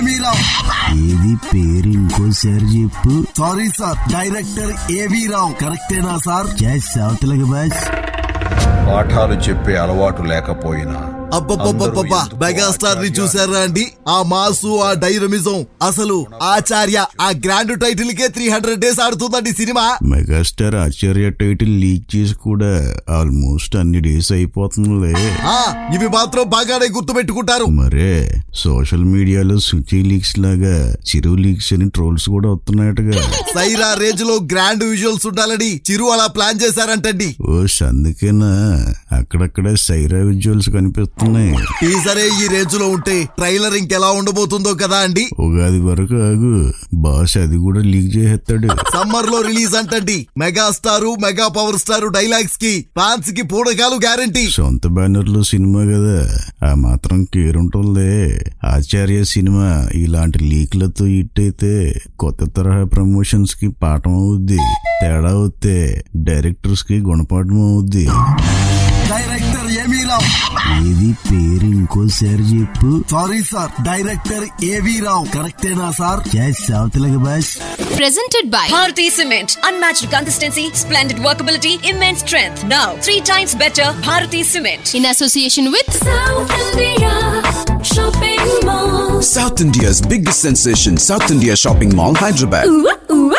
ఏమీ రావు ఏది పేరు ఇంకోసారి చెప్పు సారీ సార్ డైరెక్టర్ ఏవి రావు కరెక్టేనా సార్ చేసి అవతలకి బాస్ పాఠాలు చెప్పే అలవాటు లేకపోయినా అబ్బబ్బబ్బబ్బబ్బా అందరూ ఎందుకు మెగాస్టార్ ని ఆచార్య చూసారా అండి ఆ మాసు ఆ డైనమిజం అసలు ఆచార్య ఆ గ్రాండ్ టైటిల్ కే త్రీ హండ్రెడ్ డేస్ ఆడుతుందండి cinema megastar Acharya title leak చేసి కూడా ఆల్మోస్ట్ అన్ని డేస్ అయిపోతుందిలే ఆ ఇవి మాత్రం బాగానే గుర్తు పెట్టుకుంటారు మరే సోషల్ మీడియాలో శుచి లీక్స్ లాగా చిరు లీక్స్ అని ట్రోల్స్ కూడా వస్తున్నాయటగా సైరా రేంజ్ లో గ్రాండ్ విజువల్స్ ఉండాలని చిరు అలా ప్లాన్ చేశారంటండి ఓ అందుకేనా అక్కడక్కడ సైరా విజువల్స్ కనిపిస్తున్నాయి టీజరే ఈ రేంజ్ లో ఉంటే ట్రైలర్ ఇంకెలా ఉండబోతుందో కదా అండి ఉగాది వరకు ఆగు బాస్ అది కూడా లీక్ చేసేస్తాడు సమ్మర్ లో రిలీజ్ అంటండి mega star mega power star dialogues కి ఫ్యాన్స్ కి పూడకాలు గ్యారంటీ సొంత బ్యానర్ లో సినిమా కదా ఆ మాత్రం కేర్ ఉంటుందిలే ఆచార్య సినిమా ఇలాంటి లీక్లతో హిట్ అయితే కొత్త తరహా ప్రమోషన్స్ కి పాఠం అవుద్ది తేడా అవుతే డైరెక్టర్స్ కి గుణపాఠం అవుద్ది డైరెక్టర్ ఏమీ రావు ఏది పేరు ఇంకోసారి చెప్పు సారీ సార్ డైరెక్టర్ ఏవి రావు కరెక్టేనా సార్ చేసి అవతలకి boss Presented by Bharati Cement. Unmatched consistency, splendid workability, immense strength. Now, three times better Bharati Cement. in association with South India Shopping Mall. South India's biggest sensation, South India Shopping Mall, Hyderabad. Ooh, ooh,